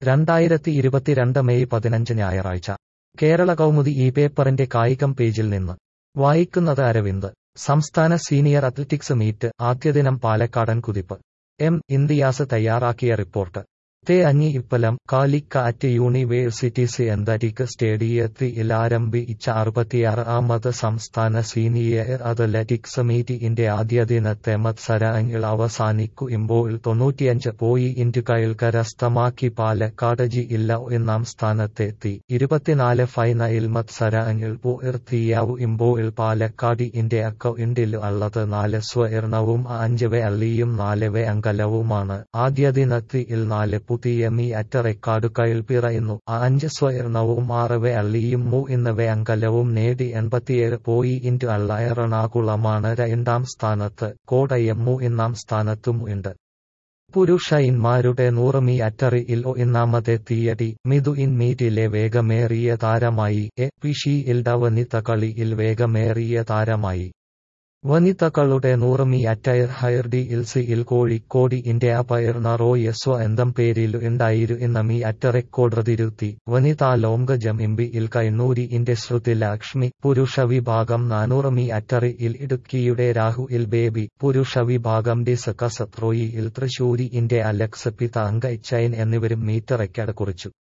രണ്ടായിരത്തി ഇരുപത്തിരണ്ട് മെയ് പതിനഞ്ച് ഞായറാഴ്ച കേരള കൗമുദി ഈ പേപ്പറിന്റെ കായികം പേജിൽ നിന്ന് വായിക്കുന്നത് അരവിന്ദ് സംസ്ഥാന സീനിയർ അത്ലറ്റിക്സ് മീറ്റ് ആദ്യദിനം പാലക്കാടൻ കുതിപ്പ് എം ഇന്ദിയാസ് തയ്യാറാക്കിയ റിപ്പോർട്ട് തേ അഞ്ഞി ഇപ്പലം കാലിക്കറ്റ് യൂണിവേഴ്സിറ്റീസ് എന്തറ്റിക് സ്റ്റേഡിയത്തിൽ ആരംഭിച്ച അറുപത്തിയാറാമത് സംസ്ഥാന സീനിയർ അത്ലറ്റിക്സ് മീറ്റിന്റെ ആദ്യ ദിനത്തെ മത്സരങ്ങൾ അവസാനിക്കുമ്പോൾ തൊണ്ണൂറ്റിയഞ്ച് പോയിന്റുകൾ കരസ്ഥമാക്കി പാലക്കാട് ജില്ല ഒന്നാം സ്ഥാനത്തെത്തി ഇരുപത്തിനാല് ഫൈനൽ മത്സരങ്ങൾ പൂർത്തിയാവുമ്പോൾ പാലക്കാടിന്റെ അക്കൗണ്ടിൽ ഉള്ളത് നാല് സ്വർണവും അഞ്ച് വെള്ളിയും നാല് വെങ്കലവുമാണ് ആദ്യ ദിനത്തിൽ നാല് പുതിയ മീറ്റർ റെക്കോർഡുകൾ പിറയുന്നു അഞ്ച് സ്വർണവും ആറ് വെള്ളിയും മൂന്ന് വെങ്കലവും നേടി എൺപത്തിയേഴ് പോയിന്റ് ഉള്ള എറണാകുളമാണ് രണ്ടാം സ്ഥാനത്ത് കോട്ടയം മൂന്നാം സ്ഥാനത്തും ഉണ്ട് പുരുഷന്മാരുടെ നൂറ് മീറ്ററിൽ ഒന്നാമതെത്തിയടി മിഥുഇൻ മീറ്റിലെ വേഗമേറിയ താരമായി എ പിഷിയിൽ വനിതകളിൽ വേഗമേറിയ താരമായി വനിതകളുടെ നൂറ് മീറ്റർ ഹൈർഡിൽസിൽ കോഴിക്കോട് ഇന്ത്യ പയർന്ന റോയ സ്വന്തം പേരിൽ ഉണ്ടായിരുന്ന മീറ്റർ റെക്കോർഡ് തിരുത്തി വനിതാ ലോങ് ജമ്പിൽ കണ്ണൂരിന്റെ ശ്രുതി ലക്ഷ്മി പുരുഷ വിഭാഗം നാനൂറ് മീറ്ററിൽ ഇടുക്കിയുടെ രാഹുൽ ബേബി പുരുഷ വിഭാഗം ഡിസ്കസ് ത്രോയിൽ തൃശൂരിന്റെ അലക്സ് പിതാങ്കൈച്ചൈൻ എന്നിവരും മീറ്റർ റെക്കോർഡ് കുറിച്ചു